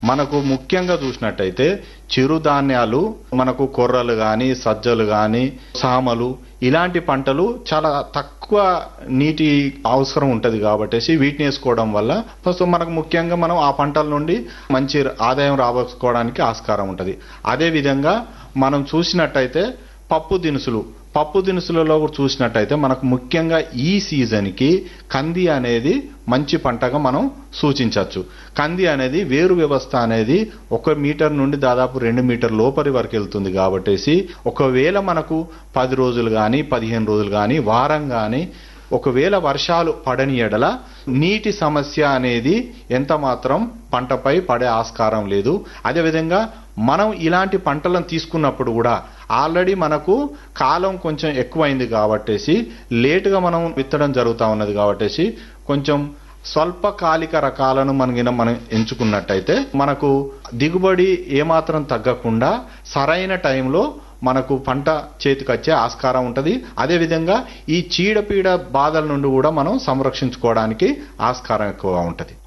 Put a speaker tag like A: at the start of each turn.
A: మనకు ముఖ్యంగా చూసినట్టయితే చిరుధాన్యాలు మనకు కొర్రలు గాని సజ్జలు గాని సామలు ఇలాంటి పంటలు చాలా తక్కువ నీటి అవసరం ఉంటది కాబట్టి వీటిని వేసుకోవడం వల్ల ఫస్ట్ మనకు ముఖ్యంగా మనం ఆ పంటల నుండి మంచి ఆదాయం రాబోసుకోవడానికి ఆస్కారం ఉంటది అదే విధంగా మనం చూసినట్టయితే పప్పు దినుసులు పప్పు దినుసులలో కూడా చూసినట్టయితే మనకు ముఖ్యంగా ఈ సీజన్ కి కంది అనేది మంచి పంటగా మనం సూచించవచ్చు కంది అనేది వేరు వ్యవస్థ అనేది ఒక మీటర్ నుండి దాదాపు రెండు మీటర్ లోపలి వరకు వెళ్తుంది కాబట్టి ఒకవేళ మనకు పది రోజులు కానీ పదిహేను రోజులు కానీ వారం కానీ ఒకవేళ వర్షాలు పడని ఎడల నీటి సమస్య అనేది ఎంత మాత్రం పంటపై పడే ఆస్కారం లేదు అదేవిధంగా మనం ఇలాంటి పంటలను తీసుకున్నప్పుడు కూడా ఆల్రెడీ మనకు కాలం కొంచెం ఎక్కువైంది కాబట్టేసి లేటుగా మనం విత్తడం జరుగుతూ ఉన్నది కాబట్టేసి కొంచెం స్వల్పకాలిక రకాలను మనకి మనం ఎంచుకున్నట్టయితే మనకు దిగుబడి ఏమాత్రం తగ్గకుండా సరైన టైంలో మనకు పంట చేతికొచ్చే ఆస్కారం ఉంటది అదేవిధంగా ఈ చీడపీడ బాధల నుండి కూడా మనం సంరక్షించుకోవడానికి ఆస్కారం ఎక్కువగా ఉంటది